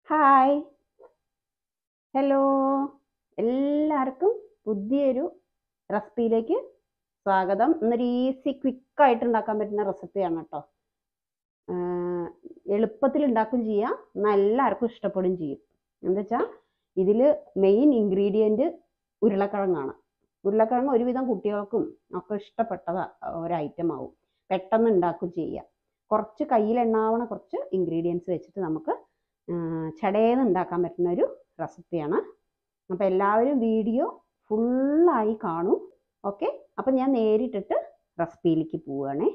Hi hello എല്ലാവർക്കും പുതിയൊരു റെസിപ്പിയിലേക്ക് സ്വാഗതം ഇന്നൊരു ഈസി ക്വിക്കായിട്ട് ഉണ്ടാക്കാൻ പറ്റുന്ന റെസിപ്പിയാണ് കേട്ടോ എളുപ്പത്തിൽ ഉണ്ടാക്കും ചെയ്യാം എന്നാൽ എല്ലാവർക്കും ഇഷ്ടപ്പെടുകയും ചെയ്യും എന്താ വെച്ചാൽ ഇതിൽ മെയിൻ ഇൻഗ്രീഡിയൻറ്റ് ഉരുളക്കിഴങ്ങാണ് ഉരുളക്കിഴങ്ങ് ഒരുവിധം കുട്ടികൾക്കും ഒക്കെ ഇഷ്ടപ്പെട്ട ഒരു ഐറ്റം ആവും പെട്ടെന്ന് ഉണ്ടാക്കും ചെയ്യാം കുറച്ച് കയ്യിലെണ്ണാവണ കുറച്ച് ഇൻഗ്രീഡിയൻസ് വെച്ചിട്ട് നമുക്ക് ചടേന്ന് ഉണ്ടാക്കാൻ പറ്റുന്ന ഒരു റെസിപ്പിയാണ് അപ്പോൾ എല്ലാവരും വീഡിയോ ഫുള്ളായി കാണൂ ഓക്കെ അപ്പം ഞാൻ നേരിട്ടിട്ട് റെസിപ്പിയിലേക്ക് പോവുകയാണേ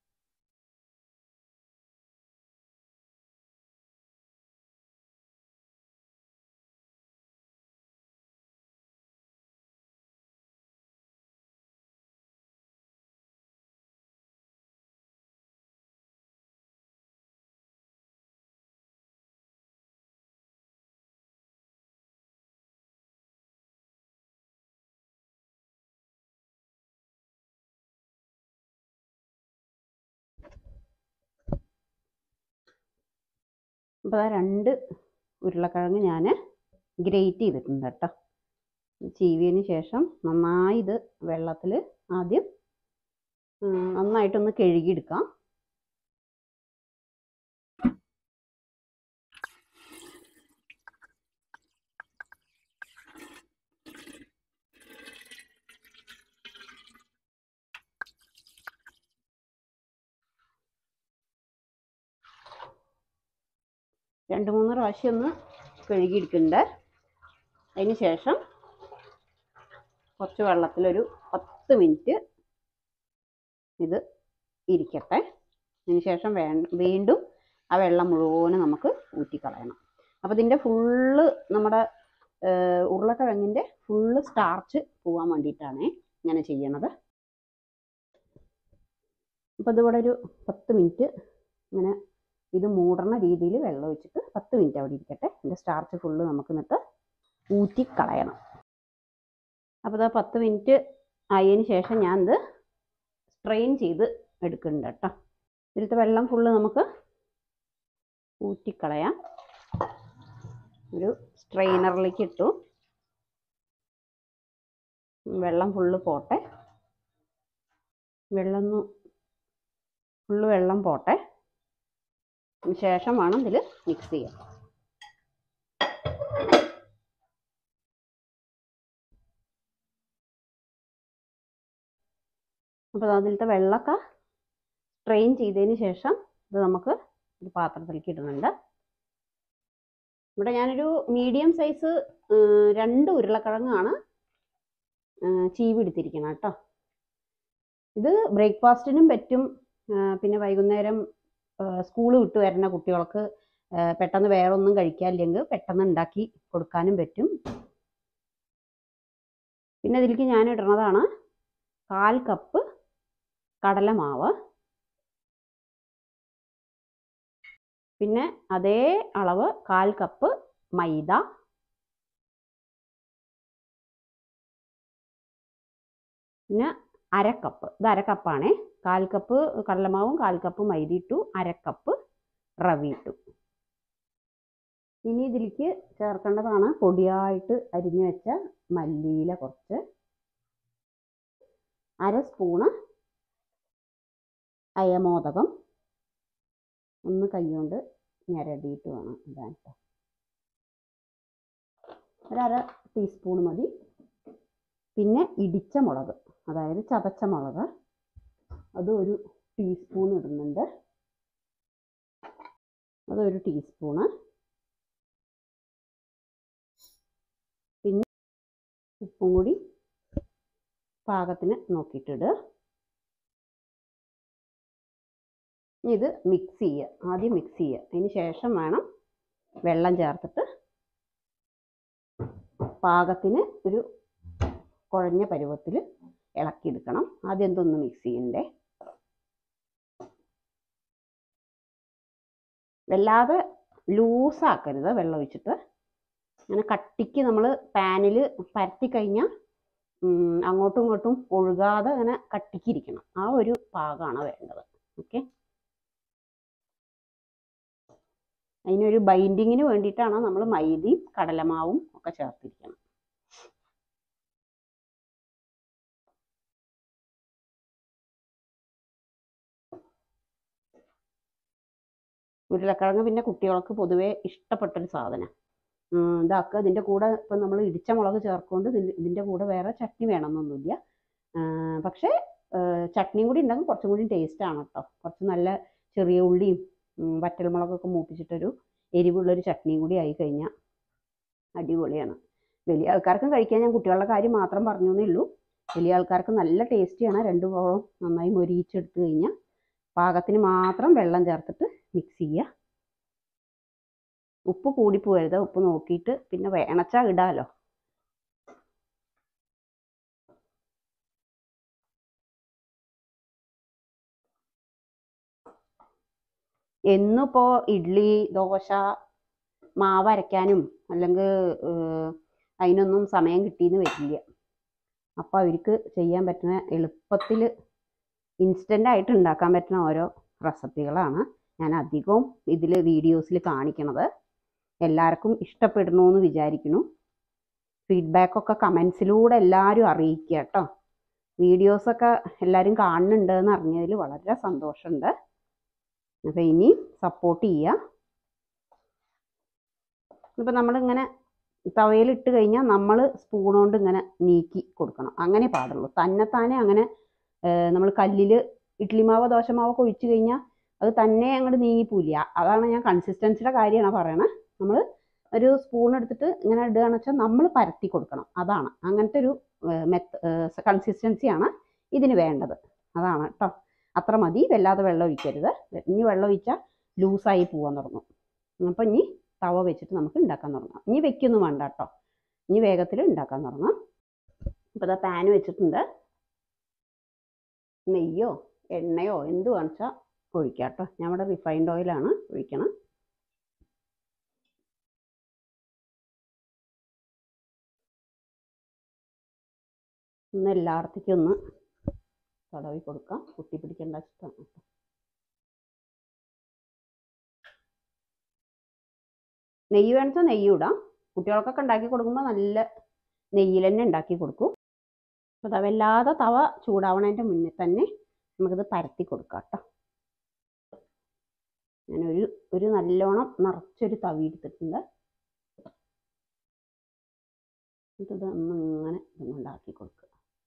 അപ്പോൾ ആ രണ്ട് ഉരുളക്കിഴങ്ങ് ഞാൻ ഗ്രേറ്റ് ചെയ്തിട്ടുണ്ട് കേട്ടോ ചീവിയതിന് ശേഷം നന്നായി ഇത് വെള്ളത്തിൽ ആദ്യം നന്നായിട്ടൊന്ന് കഴുകിയെടുക്കാം രണ്ട് മൂന്ന് പ്രാവശ്യം ഒന്ന് കഴുകിയെടുക്കുന്നുണ്ട് അതിന് ശേഷം കുറച്ച് വെള്ളത്തിലൊരു പത്ത് മിനിറ്റ് ഇത് ഇരിക്കട്ടെ അതിന് ശേഷം വേ വീണ്ടും ആ വെള്ളം മുഴുവനും നമുക്ക് ഊറ്റിക്കളയണം അപ്പോൾ ഇതിൻ്റെ ഫുള്ള് നമ്മുടെ ഉരുളക്കിഴങ്ങിൻ്റെ ഫുള്ള് സ്റ്റാർച്ച് പോകാൻ വേണ്ടിയിട്ടാണ് ഇങ്ങനെ ചെയ്യണത് അപ്പോൾ ഇതിവിടെ ഒരു പത്ത് മിനിറ്റ് ഇങ്ങനെ ഇത് മൂടണ രീതിയിൽ വെള്ളം ഒഴിച്ചിട്ട് പത്ത് മിനിറ്റ് അവിടെ ഇരിക്കട്ടെ ഇതിൻ്റെ സ്റ്റാർച്ച് ഫുള്ള് നമുക്ക് എന്നിട്ട് ഊറ്റിക്കളയണം അപ്പോൾ ഇതാ പത്ത് മിനിറ്റ് ആയതിന് ശേഷം ഞാൻ ഇത് സ്ട്രെയിൻ ചെയ്ത് എടുക്കുന്നുണ്ട് കേട്ടോ ഇതിലത്തെ വെള്ളം ഫുള്ള് നമുക്ക് ഊറ്റിക്കളയാം ഒരു സ്ട്രെയിനറിലേക്ക് ഇട്ടു വെള്ളം ഫുള്ള് പോട്ടെ വെള്ളം ഒന്ന് ഫുള്ള് വെള്ളം പോട്ടെ ശേഷം വേണം ഇതിൽ മിക്സ് ചെയ്യാൻ അപ്പോൾ അതിലത്തെ വെള്ളമൊക്കെ സ്ട്രെയിൻ ചെയ്തതിന് ശേഷം ഇത് നമുക്ക് ഒരു പാത്രത്തിലേക്ക് ഇടുന്നുണ്ട് ഇവിടെ ഞാനൊരു മീഡിയം സൈസ് രണ്ട് ഉരുളക്കിഴങ്ങാണ് ചീവി എടുത്തിരിക്കണം കേട്ടോ ഇത് ബ്രേക്ക്ഫാസ്റ്റിനും പറ്റും പിന്നെ വൈകുന്നേരം സ്കൂൾ വിട്ട് വരുന്ന കുട്ടികൾക്ക് പെട്ടെന്ന് വേറെ ഒന്നും കഴിക്കാനില്ലെങ്കിൽ പെട്ടെന്ന് ഉണ്ടാക്കി കൊടുക്കാനും പറ്റും പിന്നെ ഇതിലേക്ക് ഞാൻ ഇടുന്നതാണ് കാൽ കപ്പ് കടലമാവ് പിന്നെ അതേ അളവ് കാൽ കപ്പ് മൈദ പിന്നെ അരക്കപ്പ് ഇത് അരക്കപ്പാണേ കാൽ കപ്പ് കടലമാവും കാൽ കപ്പ് മൈദ ഇട്ടു അരക്കപ്പ് റവ ഇട്ടു ഇനി ഇതിലേക്ക് ചേർക്കേണ്ടതാണ് പൊടിയായിട്ട് അരിഞ്ഞു വെച്ച മല്ലിയില കുറച്ച് അര സ്പൂണ് അയമോദകം ഒന്ന് കൈകൊണ്ട് ഞരടിയിട്ട് വേണം ഇടാൻ കേട്ടോ ഒരര ടീസ്പൂൺ മതി പിന്നെ ഇടിച്ച മുളക് അതായത് ചതച്ച മുളക് അത് ഒരു ടീസ്പൂൺ ഇടുന്നുണ്ട് അതൊരു ടീസ്പൂണ് പിന്നെ ഉപ്പും കൂടി പാകത്തിന് നോക്കിയിട്ടിടുക ഇത് മിക്സ് ചെയ്യുക ആദ്യം മിക്സ് ചെയ്യുക അതിന് ശേഷം വേണം വെള്ളം ചേർത്തിട്ട് പാകത്തിന് ഒരു കുഴഞ്ഞ പരുവത്തിൽ ഇളക്കിയെടുക്കണം ആദ്യം എന്തൊന്ന് മിക്സ് ചെയ്യണ്ടേ വല്ലാതെ ലൂസാക്കരുത് വെള്ളം ഒഴിച്ചിട്ട് അങ്ങനെ കട്ടിക്ക് നമ്മൾ പാനിൽ പരത്തി കഴിഞ്ഞാൽ അങ്ങോട്ടും ഇങ്ങോട്ടും ഒഴുകാതെ അങ്ങനെ കട്ടിക്കിരിക്കണം ആ ഒരു പാകമാണ് വേണ്ടത് ഓക്കെ അതിനൊരു ബൈൻഡിങ്ങിന് വേണ്ടിയിട്ടാണ് നമ്മൾ മൈദയും കടലമാവും ഒക്കെ ചേർത്തിരിക്കുന്നത് ഉരുളക്കിഴങ്ങ് പിന്നെ കുട്ടികൾക്ക് പൊതുവേ ഇഷ്ടപ്പെട്ടൊരു സാധനം ഇതാക്കുക ഇതിൻ്റെ കൂടെ ഇപ്പം നമ്മൾ ഇടിച്ച മുളക് ചേർക്കൊണ്ട് ഇതിൻ്റെ ഇതിൻ്റെ കൂടെ വേറെ ചട്നി വേണമെന്നൊന്നുമില്ല ആ, പക്ഷേ ആ, ചട്നിയും കൂടി ഉണ്ടെങ്കിൽ കുറച്ചും കൂടി ടേസ്റ്റ് ആണ് കേട്ടോ കുറച്ച് നല്ല ചെറിയ ഉള്ളിയും ഉം, വറ്റൽമുളകൊക്കെ മൂപ്പിച്ചിട്ടൊരു എരിവുള്ളൊരു ചട്നിയും കൂടി ആയി കഴിഞ്ഞാൽ അടിപൊളിയാണ് വലിയ ആൾക്കാർക്കും കഴിക്കാൻ ഞാൻ കുട്ടികളുടെ കാര്യം മാത്രം പറഞ്ഞു എന്നേ ഉള്ളൂ വലിയ ആൾക്കാർക്ക് നല്ല ടേസ്റ്റിയാണ് രണ്ട് പോളം നന്നായി മൊരിയിച്ചെടുത്ത് കഴിഞ്ഞാൽ പാകത്തിന് മാത്രം വെള്ളം ചേർത്തിട്ട് മിക്സ് ചെയ്യുക ഉപ്പ് കൂടിപ്പോകരുത് ഉപ്പ് നോക്കിയിട്ട് പിന്നെ വേണച്ചാ ഇടാലോ എന്നിപ്പോ ഇഡ്ഡലി ദോശ മാവ് അരയ്ക്കാനും അല്ലെങ്കിൽ അതിനൊന്നും സമയം കിട്ടിയെന്ന് വരില്ല അപ്പോൾ അവർക്ക് ചെയ്യാൻ പറ്റുന്ന എളുപ്പത്തിൽ ഇൻസ്റ്റൻ്റ് ആയിട്ട് ഉണ്ടാക്കാൻ പറ്റുന്ന ഓരോ റെസിപ്പികളാണ് ഞാൻ അധികവും ഇതിൽ വീഡിയോസിൽ കാണിക്കണത് എല്ലാവർക്കും ഇഷ്ടപ്പെടണു എന്ന് വിചാരിക്കുന്നു ഫീഡ്ബാക്കൊക്കെ കമൻസിലൂടെ എല്ലാവരും അറിയിക്കുക കേട്ടോ വീഡിയോസൊക്കെ എല്ലാവരും കാണുന്നുണ്ട് എന്ന് അറിഞ്ഞതിൽ വളരെ സന്തോഷമുണ്ട് അപ്പോൾ ഇനി സപ്പോർട്ട് ചെയ്യുക ഇപ്പം നമ്മളിങ്ങനെ തവയിലിട്ട് കഴിഞ്ഞാൽ നമ്മൾ സ്പൂൺ കൊണ്ട് ഇങ്ങനെ നീക്കി കൊടുക്കണം അങ്ങനെ പാടുള്ളൂ തന്നെത്താനെ അങ്ങനെ നമ്മൾ കല്ലിൽ ഇഡ്ഡലി മാവോ ദോശമാവോ ഒഴിച്ച് കഴിഞ്ഞാൽ അത് തന്നെ അങ്ങോട്ട് നീങ്ങിപ്പോയില്ല അതാണ് ഞാൻ കൺസിസ്റ്റൻസിയുടെ കാര്യമാണ് പറയണത് നമ്മൾ ഒരു സ്പൂൺ എടുത്തിട്ട് ഇങ്ങനെ ഇടുകയാണെന്ന് വെച്ചാൽ നമ്മൾ പരത്തി കൊടുക്കണം അതാണ് അങ്ങനത്തെ ഒരു മെത്ത കൺസിസ്റ്റൻസിയാണ് ഇതിന് വേണ്ടത് അതാണ് കേട്ടോ അത്ര മതി വല്ലാതെ വെള്ളം ഒഴിക്കരുത് ഇനി വെള്ളം ഒഴിച്ചാൽ ലൂസായി പോകാൻ തുടങ്ങും അപ്പം ഇനി തവ വെച്ചിട്ട് നമുക്ക് ഉണ്ടാക്കാൻ തുടങ്ങാം ഇനി വെക്കൊന്നും വേണ്ട കേട്ടോ ഇനി വേഗത്തിൽ ഉണ്ടാക്കാൻ തുടങ്ങാം അപ്പോൾ ഇതാ പാൻ വെച്ചിട്ടുണ്ട് നെയ്യോ എണ്ണയോ എന്ത് കാണിച്ചാൽ ഒഴിക്കാം കേട്ടോ ഞാൻ ഇവിടെ റിഫൈൻഡ് ഓയിലാണ് ഒഴിക്കണം ഒന്ന് എല്ലായിടത്തേക്കും ഒന്ന് തടവി കൊടുക്കാം കുട്ടി പിടിക്കേണ്ട ഇഷ്ടമാണ് നെയ്യ് വേണിച്ചാൽ നെയ്യ് ഇടാം കുട്ടികൾക്കൊക്കെ ഉണ്ടാക്കി കൊടുക്കുമ്പോൾ നല്ല നെയ്യിൽ തന്നെ ഉണ്ടാക്കി കൊടുക്കും അപ്പോൾ തവ വല്ലാതെ തവ ചൂടാവണതിൻ്റെ മുന്നേ തന്നെ നമുക്കിത് പരത്തി കൊടുക്കാം കേട്ടോ ഞാനൊരു ഒരു നല്ലോണം നിറച്ചൊരു തവി എടുത്തിട്ടുണ്ട് എന്നിട്ട് ഇത് ഒന്നിങ്ങനെ ഇതും കൊണ്ടാക്കി കൊടുക്കുക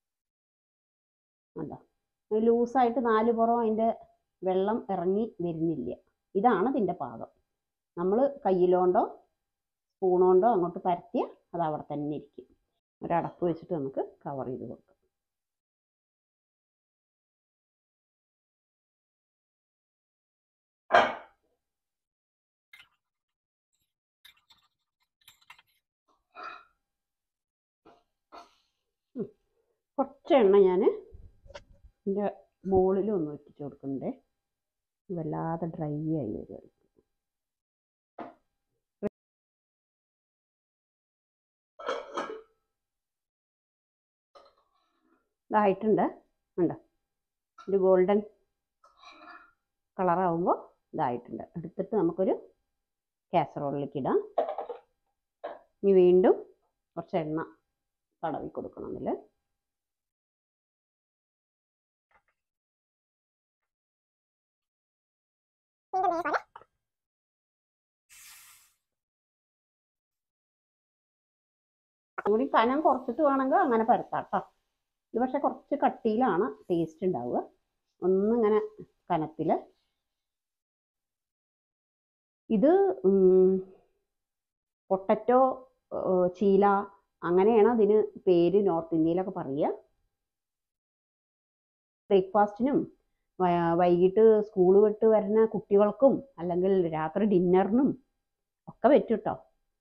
കണ്ടോ ലൂസായിട്ട് നാല് പുറം അതിൻ്റെ വെള്ളം ഇറങ്ങി വരുന്നില്ല ഇതാണ് ഇതിൻ്റെ പാകം നമ്മൾ കയ്യിലോണ്ടോ സ്പൂണോണ്ടോ അങ്ങോട്ട് പരത്തിയ അത് അവിടെ തന്നെ ഇരിക്കും ഒരടപ്പ് വെച്ചിട്ട് നമുക്ക് കവർ ചെയ്ത് കൊടുക്കാം ഉം. കുറച്ച് എണ്ണ ഞാൻ എൻ്റെ ബോളിൽ ഒന്ന് ഒറ്റിച്ച് കൊടുക്കണ്ടേ വല്ലാതെ ഡ്രൈ ആയി വരും ഇതായിട്ടുണ്ട് ഉണ്ട് ഒരു ഗോൾഡൻ കളറാവുമ്പോൾ ഇതായിട്ടുണ്ട് എടുത്തിട്ട് നമുക്കൊരു കാസറോളിലേക്ക് ഇടാം ഇനി വീണ്ടും കുറച്ച് എണ്ണ തടവി കൊടുക്കണം ഇതിൽ കൂടി കനം കുറച്ചിട്ട് വേണമെങ്കിൽ അങ്ങനെ പരത്താം കേട്ടോ ഇത് പക്ഷെ കുറച്ച് കട്ടിയിലാണ് ടേസ്റ്റ് ഉണ്ടാവുക ഒന്നിങ്ങനെ കനത്തിൽ ഇത് പൊട്ടറ്റോ ചീല അങ്ങനെയാണ് അതിന് പേര് നോർത്ത് ഇന്ത്യയിലൊക്കെ പറയുക ബ്രേക്ക്ഫാസ്റ്റിനും വൈകിട്ട് സ്കൂൾ വിട്ട് വരുന്ന കുട്ടികൾക്കും അല്ലെങ്കിൽ രാത്രി ഡിന്നറിനും ഒക്കെ പറ്റും കേട്ടോ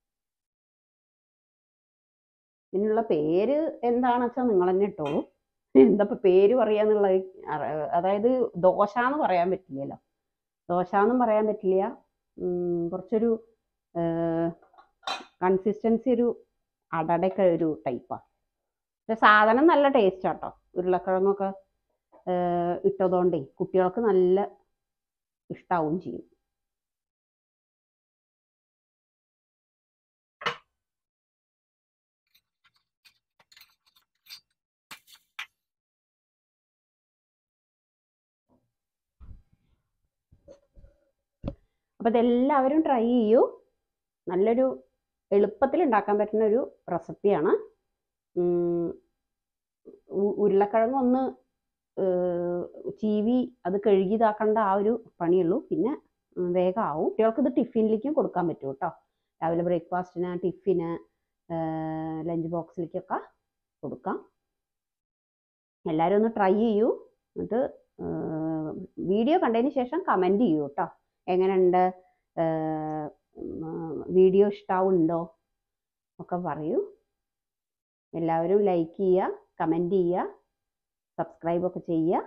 ഇതിനുള്ള പേര് എന്താണെന്ന് വെച്ചാൽ നിങ്ങൾ തന്നെ ഇട്ടോളൂ എന്താ ഇപ്പം പേര് പറയാന്നുള്ളത് അറ- അതായത് ദോശ എന്ന് പറയാൻ പറ്റില്ലല്ലോ ദോശ എന്നും പറയാൻ പറ്റില്ല ഉം, കുറച്ചൊരു കൺസിസ്റ്റൻസി ഒരു അടടൊക്കെ ഒരു ടൈപ്പാണ് പക്ഷെ സാധനം നല്ല ടേസ്റ്റ് ആട്ടോ ഉരുളക്കിഴങ്ങൊക്കെ ഏഹ്, ഇട്ടതുകൊണ്ടേ കുട്ടികൾക്ക് നല്ല ഇഷ്ടാവും ചെയ്യും അപ്പോൾ ഇതെല്ലാവരും ട്രൈ ചെയ്യൂ നല്ലൊരു എളുപ്പത്തിൽ ഉണ്ടാക്കാൻ പറ്റുന്ന ഒരു റെസിപ്പിയാണ് ഉരുളക്കിഴങ്ങ് ഒന്ന് ഏഹ്, ചീവി അത് കഴുകി ഇതാക്കേണ്ട ആ ഒരു പണിയുള്ളൂ പിന്നെ ഉം, വേഗം ആവും കുട്ടികൾക്ക് ഇത് ടിഫിനിലേക്കും കൊടുക്കാൻ പറ്റും കേട്ടോ രാവിലെ ബ്രേക്ക്ഫാസ്റ്റിന് ടിഫിന് ലഞ്ച് ബോക്സിലേക്കൊക്കെ കൊടുക്കാം എല്ലാവരും ഒന്ന് ട്രൈ ചെയ്യൂ എന്നിട്ട് വീഡിയോ കണ്ടതിന് ശേഷം കമൻറ്റ് ചെയ്യൂ കേട്ടോ എങ്ങനെയുണ്ട് വീഡിയോ ഇഷ്ടാവുണ്ടോ ഒക്കെ പറയൂ എല്ലാവരും ലൈക്ക് ചെയ്യുക കമൻറ്റ് ചെയ്യുക സബ്സ്ക്രൈബ് ഒക്കെ ചെയ്യുക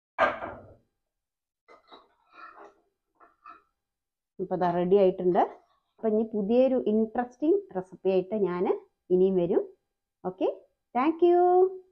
ഇപ്പോൾ അത് റെഡി ആയിട്ടുണ്ട് അപ്പം ഇനി പുതിയൊരു ഇൻട്രസ്റ്റിംഗ് റെസിപ്പി ആയിട്ട് ഞാൻ ഇനിയും വരും ഓക്കെ താങ്ക് യു